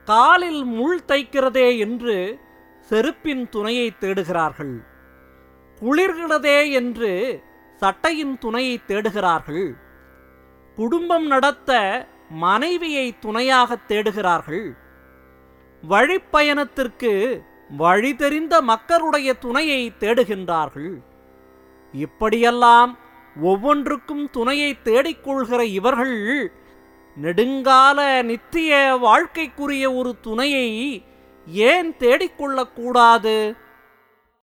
காலில் முள் தைக்கிறதே என்று செருப்பின் துணையை தேடுகிறார்கள் குளிர்கிறதே என்று சட்டையின் துணையை தேடுகிறார்கள் குடும்பம் நடத்த மனைவியை துணையாக தேடுகிறார்கள் வழிப்பயணத்திற்கு வழி தெரிந்த மக்களுடைய துணையை தேடுகின்றார்கள் இப்படியெல்லாம் ஒவ்வொன்றுக்கும் துணையை தேடிக்கொள்கிற இவர்கள் நெடுங்கால நித்திய வாழ்க்கைக்குரிய ஒரு துணையை ஏன் தேடிக்கொள்ளக்கூடாது